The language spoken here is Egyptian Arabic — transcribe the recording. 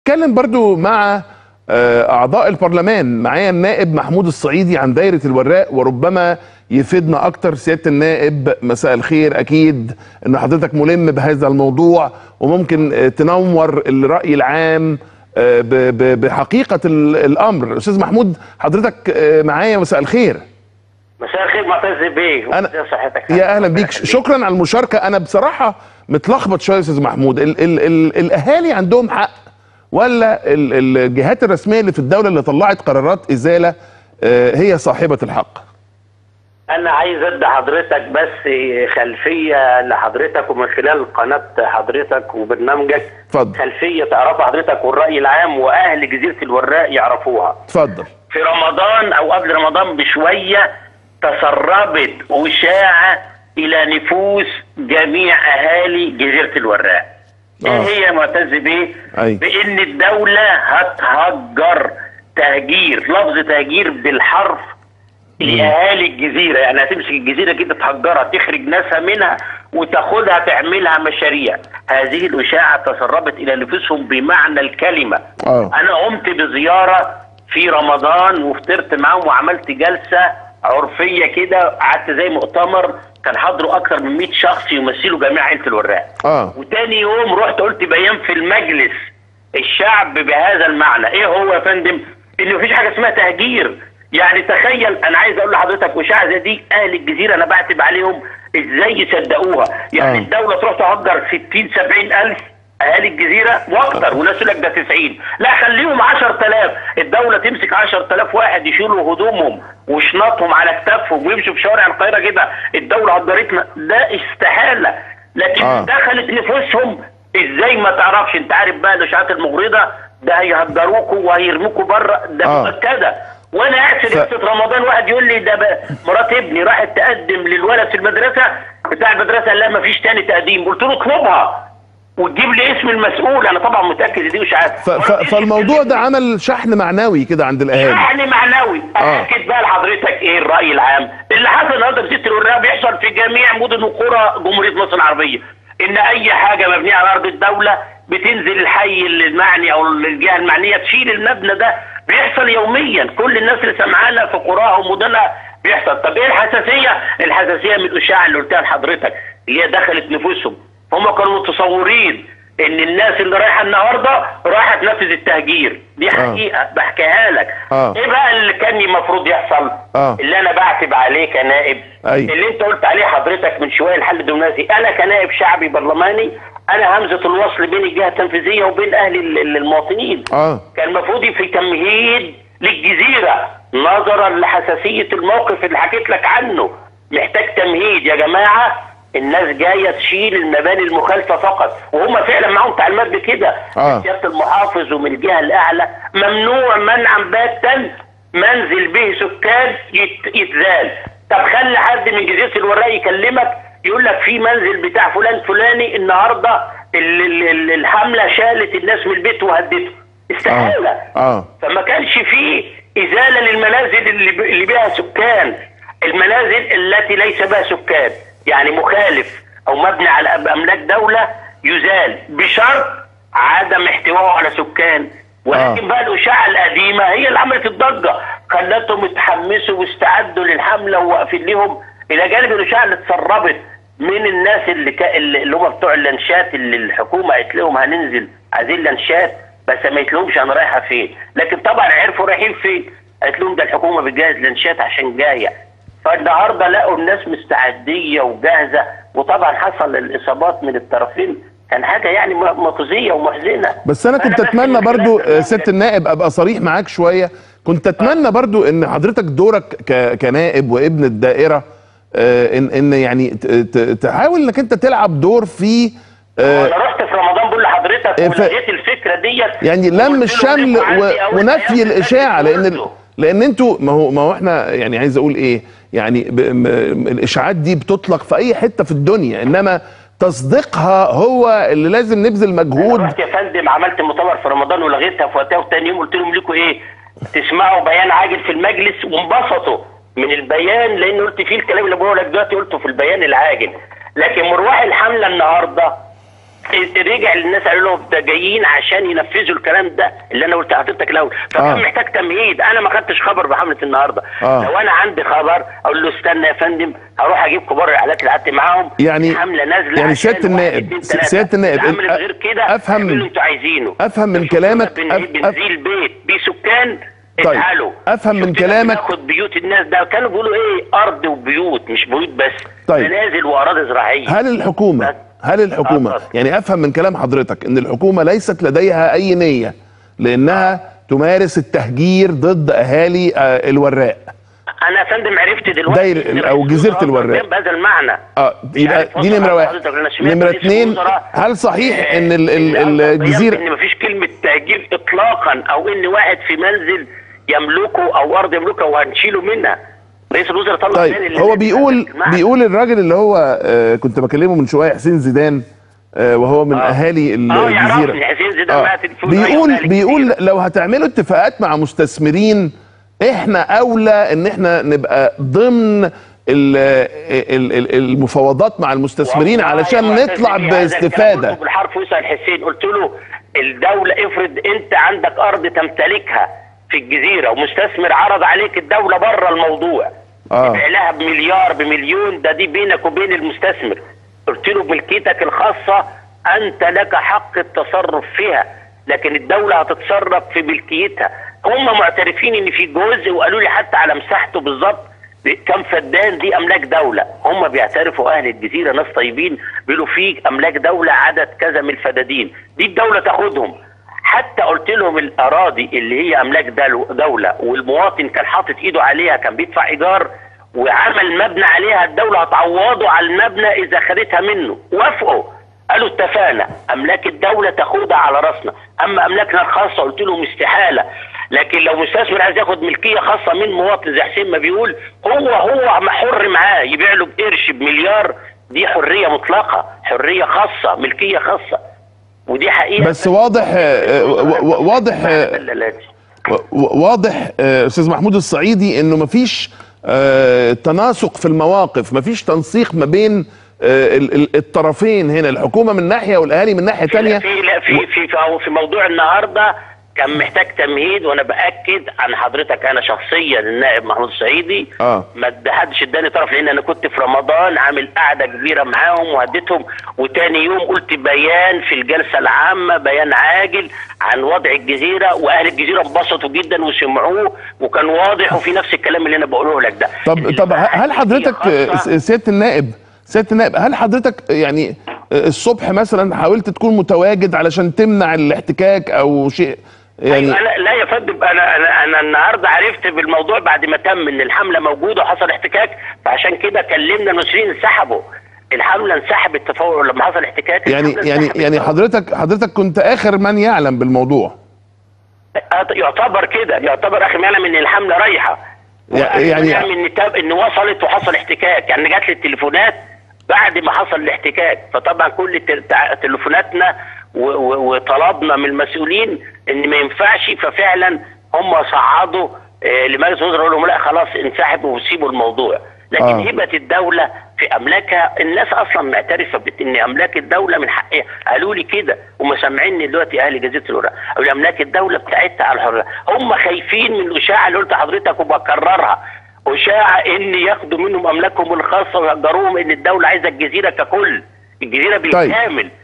اتكلم برضو مع آه، اعضاء البرلمان معايا النائب محمود الصعيدي عن دايره الوراق وربما يفيدنا اكتر سياده النائب مساء الخير اكيد ان حضرتك ملم بهذا الموضوع وممكن آه، تنور الراي العام آه، ب- ب- بحقيقه ال- الامر استاذ محمود حضرتك آه، معايا مساء الخير مساء الخير معتز بيه أنا- ازي صحتك يا اهلا بيك شكرا على المشاركه انا بصراحه متلخبط شويه يا استاذ محمود ال ال ال الاهالي عندهم حق ولا ال الجهات الرسميه اللي في الدوله اللي طلعت قرارات ازاله آه، هي صاحبه الحق انا عايز ادي حضرتك بس خلفيه لحضرتك ومن خلال قناه حضرتك وبرنامجك اتفضل خلفيه تعرفها حضرتك والراي العام واهل جزيره الوراق يعرفوها اتفضل في رمضان او قبل رمضان بشويه تسربت وشاعه الى نفوس جميع اهالي جزيره الوراق ايه آه. هي يا معتز بيه أي. بان الدوله هتهجر تهجير لفظ تهجير بالحرف لاهالي الجزيره يعني هتمسك الجزيره كده تهجرها تخرج ناسها منها وتاخدها تعملها مشاريع هذه الاشاعه تسربت الى نفوسهم بمعنى الكلمه اه انا قمت بزياره في رمضان وفطرت معاهم وعملت جلسه عرفيه كده قعدت زي مؤتمر كان حضروا اكثر من 100 شخص يمثلوا جميع عيله الوراق اه وتاني يوم رحت قلت بيان في المجلس الشعب بهذا المعنى ايه هو يا فندم ان مفيش حاجه اسمها تهجير يعني تخيل انا عايز اقول لحضرتك وشاعه زي دي اهل الجزيره انا بعتب عليهم ازاي يصدقوها يعني آه. آه. الدوله تروح تهجر 60 70 الف اهالي الجزيره واكتر وناس يقول لك ده 90 لا خليهم 10000 الدوله تمسك 10000 واحد يشيلوا هدومهم وشنطهم على كتافهم ويمشوا في شوارع القاهره كده الدوله هجرتنا ده استحاله لكن آه. آه. دخلت نفوسهم ازاي ما تعرفش انت عارف بقى الاشاعات المغرضه ده هيهجروكوا وهيرموكوا بره ده آه. مؤكده وانا قاعد في ف- جلسه رمضان واحد يقول لي ده بقى مرات ابني راحت تقدم للولد في المدرسه بتاع المدرسه قال لها ما فيش تاني تقديم قلت له اطلبها وتجيب لي اسم المسؤول انا طبعا متاكد دي اشاعات ف ف فالموضوع ده عمل شحن معنوي كده عند الاهالي يعني معنوي آه. اكد بقى لحضرتك ايه الراي العام اللي حصل النهارده في ست الوراق بيحصل في جميع مدن وقرى جمهوريه مصر العربيه ان اي حاجه مبنيه على ارض الدوله بتنزل الحي المعني او الجهه المعنيه تشيل المبنى ده بيحصل يوميا كل الناس اللي سمعانا في قراها ومدنها بيحصل طب ايه الحساسيه الحساسيه من الاشاعه اللي قلتها لحضرتك اللي هي دخلت نفوسهم هم كانوا متصورين ان الناس اللي رايحه النهارده رايحه تنفذ التهجير دي آه. حقيقه بحكيها لك آه. ايه بقى اللي كان المفروض يحصل آه. اللي انا بعتب عليه كنائب أي. اللي انت قلت عليه حضرتك من شويه الحل الدبلوماسي انا كنائب شعبي برلماني انا همزه الوصل بين الجهه التنفيذيه وبين اهل ال- ال- المواطنين اه كان المفروض في تمهيد للجزيره نظرا لحساسيه الموقف اللي حكيت لك عنه محتاج تمهيد يا جماعه الناس جايه تشيل المباني المخالفه فقط وهم فعلا معاهم تعليمات بكده آه. سياده المحافظ ومن الجهه الاعلى ممنوع منعا باتا منزل به سكان يت- يتزال طب خلي حد من جزيره الوراق يكلمك يقول لك في منزل بتاع فلان فلاني النهارده ال- ال- ال- الحمله شالت الناس من البيت وهدته استحاله اه فما كانش فيه ازاله للمنازل اللي, ب... اللي بها سكان المنازل التي ليس بها سكان يعني مخالف او مبني على أم- املاك دوله يزال بشرط عدم احتوائه على سكان ولكن آه. بقى الاشاعه القديمه هي اللي عملت الضجه خلتهم يتحمسوا واستعدوا للحمله وواقفين لهم الى جانب الاشاعه اللي اتسربت من الناس اللي كا... اللي هم بتوع اللانشات اللي الحكومه قالت لهم هننزل عايزين لانشات بس ما قالتلهمش انا رايحه فين لكن طبعا عرفوا رايحين فين قالت لهم ده الحكومه بتجهز لانشات عشان جايه فالنهارده لقوا الناس مستعديه وجاهزه وطبعا حصل الاصابات من الطرفين كان حاجه يعني م- مخزيه ومحزنه بس انا كنت بس اتمنى من خلال برضو آه، برنامجك- سياده النائب ابقى صريح معاك شويه كنت اتمنى برضو ان حضرتك دورك ك- كنائب وابن الدائره آه، ان ان يعني ت- ت- تحاول انك انت تلعب دور في آه، انا رحت في رمضان بقول لحضرتك إيه ف- ولقيت الفكره ديت يعني لم وقلت له الشمل ضيفوا عندي و- أول ونفي أيام الاشاعه لان ال- قلته. لان انتوا ما هو ما هو احنا يعني عايز اقول ايه يعني ب- م- الاشاعات دي بتطلق في اي حته في الدنيا انما تصديقها هو اللي لازم نبذل أنا مجهود رحت يا فندم عملت مؤتمر في رمضان ولغيتها في وقتها وتاني يوم قلت لهم لكم ايه تسمعوا بيان عاجل في المجلس وانبسطوا من البيان لان قلت فيه الكلام اللي بقوله لك دلوقتي قلته في البيان العاجل لكن مروح الحمله النهارده رجع للناس قالوا لهم ده جايين عشان ينفذوا الكلام ده اللي انا قلت لحضرتك الاول فكان آه. محتاج تمهيد انا ما خدتش خبر بحمله النهارده آه. لو انا عندي خبر اقول له استنى يا فندم هروح اجيب كبار الاعلانات اللي قعدت معاهم يعني- حمله نازله يعني عشان سيادة واحد، النائب- اتنين، س- تلاتة. سيادة النائب، اللي عملت أ- غير كده أفهم- اعملوا اللي انتوا عايزينه أفهم من شوفوا كلامك- بن- أف- بنزيل بيت بيه سكان طيب. اتعالوا أفهم من شفت كلامك- ناخد بيوت الناس ده كانوا بيقولوا ايه ارض وبيوت مش بيوت بس طيب. منازل واراضي زراعيه هل الحكومه هل الحكومه آه. يعني افهم من كلام حضرتك ان الحكومه ليست لديها اي نيه لانها تمارس التهجير ضد اهالي آه، الوراق انا يا فندم عرفت دلوقتي داير- إن أو رئيس جزيرة الوزراء الوراق. كان بهذا المعنى اه يبقى عارف دي وصل نمره على واحد حضرتك، أنا سمعت نمره رئيس اتنين الوزراء، هل صحيح ان ال- ال- إن ال- الجزيره ان مفيش كلمه تهجير اطلاقا او ان واحد في منزل يملكه او ارض يملكها وهنشيله منها رئيس الوزراء طلع طيب تاني هو لل- بيقول المعنى. بيقول الراجل اللي هو آه كنت بكلمه من شويه حسين زيدان آه وهو من آه. اهالي ال- اه الجزيره يعرفني حسين زيدان آه. معاه تليفون بيقول أيوة، بيقول كتير. لو هتعملوا اتفاقات مع مستثمرين احنا اولى ان احنا نبقى ضمن ال- ال- ال- المفاوضات مع المستثمرين والله علشان يا نطلع أستاذ زكي، هذا الكلام باستفاده قلته بالحرف يسأل حسين قلت له الدولة افرض انت عندك ارض تمتلكها في الجزيرة ومستثمر عرض عليك الدولة بره الموضوع آه. تبيع لها بمليار بمليون ده دي بينك وبين المستثمر قلت له ملكيتك الخاصة انت لك حق التصرف فيها لكن الدولة هتتصرف في ملكيتها هم معترفين ان في جزء وقالوا لي حتى على مساحته بالظبط كم فدان دي املاك دوله هم بيعترفوا اهل الجزيره ناس طيبين بيقولوا في املاك دوله عدد كذا من الفدادين دي الدوله تاخدهم حتى قلت لهم الاراضي اللي هي املاك دلو- دوله والمواطن كان حاطط ايده عليها كان بيدفع ايجار وعمل مبنى عليها الدوله هتعوضه على المبنى اذا خدتها منه وافقوا قالوا اتفقنا املاك الدوله تاخدها على راسنا اما املاكنا الخاصه قلت لهم استحاله لكن لو مستثمر عايز ياخد ملكيه خاصه من مواطن زي حسين ما بيقول هو هو حر معاه يبيع له بقرش بمليار دي حريه مطلقه حريه خاصه ملكيه خاصه ودي حقيقه بس واضح آه، و- و- واضح آه، دلالات. و- و- واضح آه، استاذ محمود الصعيدي انه مفيش آه، تناسق في المواقف مفيش تنسيق ما بين آه، ال- ال- الطرفين هنا الحكومه من ناحيه والاهالي من ناحيه في تانية في لا في في في, في موضوع النهارده كان محتاج تمهيد وانا باكد عن حضرتك انا شخصيا النائب محمود السعيدي آه. ما اد- حدش اداني طرف لان انا كنت في رمضان عامل قعده كبيره معاهم وهديتهم وتاني يوم قلت بيان في الجلسه العامه بيان عاجل عن وضع الجزيره واهل الجزيره انبسطوا جدا وسمعوه وكان واضح وفي نفس الكلام اللي انا بقوله لك ده طب طب هل حضرتك آه، خاصة- سياده النائب سياده النائب هل حضرتك يعني آه، الصبح مثلا حاولت تكون متواجد علشان تمنع الاحتكاك او شيء يعني أيوة أنا لا يا فندم انا انا انا النهارده عرفت بالموضوع بعد ما تم ان الحمله موجوده وحصل احتكاك فعشان كده كلمنا المسؤولين انسحبوا الحمله انسحبت تفور لما حصل احتكاك يعني الحملة يعني انسحبت. يعني حضرتك حضرتك كنت اخر من يعلم بالموضوع آه، يعتبر كده يعتبر اخر معلم ان الحمله رايحه يعني- يعني يعني- ان تاب ان وصلت وحصل احتكاك يعني جات لي التليفونات بعد ما حصل الاحتكاك فطبعا كل تل- تع- تليفوناتنا و- و- وطلبنا من المسؤولين ان ما ينفعش ففعلا هم صعدوا آه، لمجلس الوزراء قالوا لهم لا خلاص انسحبوا وسيبوا الموضوع لكن آه. هبه الدوله في املاكها الناس اصلا معترفه بت- ان املاك الدوله من حقها قالوا لي كده هم سامعيني دلوقتي اهل جزيره الوراق قالوا لي املاك الدوله بتاعتها على الحريه هم خايفين من الاشاعه اللي قلت لحضرتك وبكررها اشاعه ان ياخدوا منهم املاكهم الخاصه ويهجروهم ان الدوله عايزه الجزيره ككل الجزيره بالكامل